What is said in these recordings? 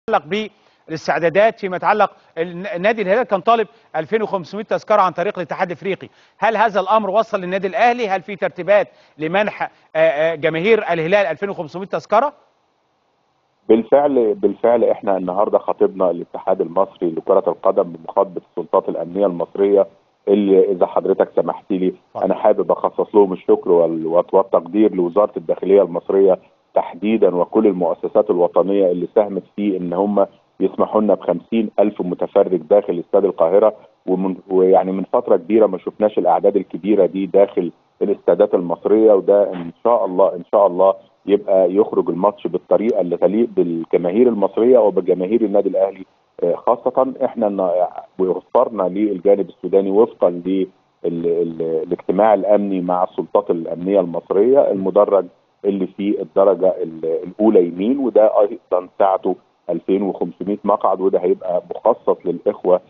يتعلق بالاستعدادات فيما يتعلق النادي الهلال كان طالب 2500 تذكره عن طريق الاتحاد الافريقي هل هذا الامر وصل للنادي الاهلي هل في ترتيبات لمنح جماهير الهلال 2500 تذكره بالفعل بالفعل احنا النهارده خاطبنا الاتحاد المصري لكره القدم بمخاطبه السلطات الامنيه المصريه اللي اذا حضرتك سمحت لي انا حابب اخصص لهم الشكر والتقدير لوزاره الداخليه المصريه تحديدا وكل المؤسسات الوطنيه اللي ساهمت في ان هم يسمحوا لنا ب 50 ألف متفرج داخل استاد القاهرة ومن ويعني من فترة كبيرة ما شفناش الأعداد الكبيرة دي داخل الاستادات المصرية وده إن شاء الله إن شاء الله يبقى يخرج الماتش بالطريقة اللي تليق بالجماهير المصرية وبجماهير النادي الأهلي خاصة إحنا وفرنا للجانب السوداني وفقا للاجتماع الأمني مع السلطات الأمنية المصرية المدرج اللي في الدرجة الأولى يمين وده أيضا ساعته 2500 مقعد وده هيبقى مخصص للاخوه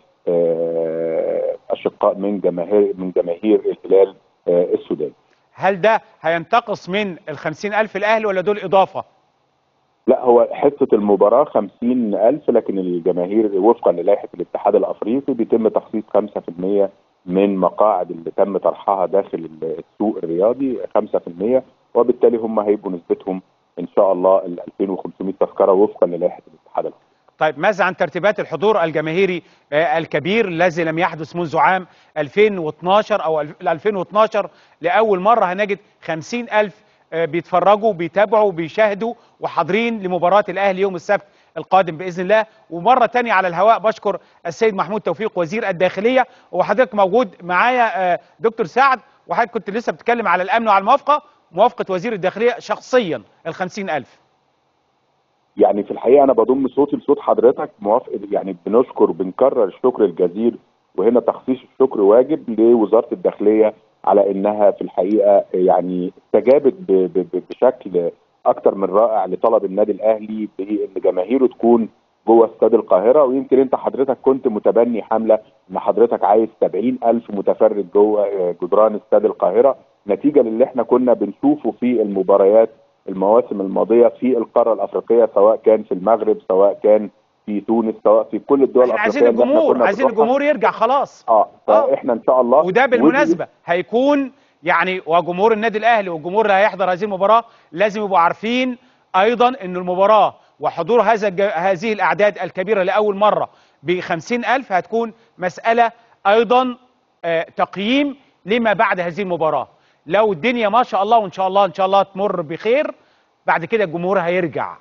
اشقاء من جماهير من جماهير الهلال السوداني. هل ده هينتقص من ال 50000 الاهلي ولا دول اضافه؟ لا هو حصه المباراه 50000 لكن الجماهير وفقا للائحه الاتحاد الافريقي بيتم تخصيص 5% من مقاعد اللي تم طرحها داخل السوق الرياضي 5% وبالتالي هم هيبقوا نسبتهم ان شاء الله ال 2500 تذكره وفقا للائحه الاتحاد الافريقي. طيب ماذا عن ترتيبات الحضور الجماهيري الكبير الذي لم يحدث منذ عام 2012 او 2012 لاول مره هنجد 50000 بيتفرجوا بيتابعوا بيشاهدوا وحاضرين لمباراه الاهلي يوم السبت القادم باذن الله ومره ثانيه على الهواء بشكر السيد محمود توفيق وزير الداخليه وحضرتك موجود معايا دكتور سعد وحضرتك كنت لسه بتتكلم على الامن وعلى الموافقه موافقه وزير الداخليه شخصيا ال 50000 يعني في الحقيقه انا بضم صوتي لصوت حضرتك موافق يعني بنشكر بنكرر الشكر الجزيل وهنا تخصيص الشكر واجب لوزاره الداخليه على انها في الحقيقه يعني استجابت بشكل اكثر من رائع لطلب النادي الاهلي بان جماهيره تكون جوه استاد القاهره ويمكن انت حضرتك كنت متبني حمله ان حضرتك عايز 70 الف متفرج جوه جدران استاد القاهره نتيجه للي احنا كنا بنشوفه في المباريات المواسم الماضيه في القاره الافريقيه سواء كان في المغرب سواء كان في تونس سواء في كل الدول الافريقيه عايزين الجمهور عايزين الجمهور يرجع خلاص اه فاحنا ان شاء الله وده بالمناسبه هيكون يعني وجمهور النادي الاهلي والجمهور اللي هيحضر هذه المباراه لازم يبقوا عارفين ايضا ان المباراه وحضور هذا هذه الاعداد الكبيره لاول مره ب 50000 هتكون مساله ايضا آه تقييم لما بعد هذه المباراه لو الدنيا ما شاء الله وان شاء الله ان شاء الله تمر بخير بعد كده الجمهور هيرجع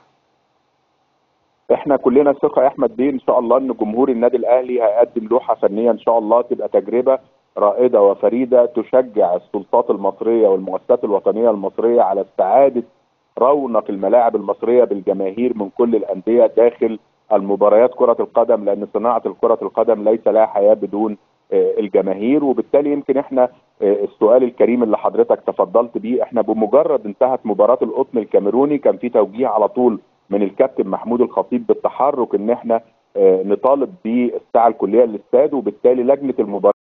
احنا كلنا ثقه يا احمد بيه ان شاء الله ان جمهور النادي الاهلي هيقدم لوحه فنيه ان شاء الله تبقى تجربه رائده وفريده تشجع السلطات المصريه والمؤسسات الوطنيه المصريه على استعاده رونق الملاعب المصريه بالجماهير من كل الانديه داخل المباريات كره القدم لان صناعه كره القدم ليس لها حياه بدون الجماهير وبالتالي يمكن احنا السؤال الكريم اللي حضرتك تفضلت بيه احنا بمجرد انتهت مباراه القطن الكاميروني كان في توجيه على طول من الكابتن محمود الخطيب بالتحرك ان احنا نطالب بالساعه الكليه للاستاد وبالتالي لجنه المباراه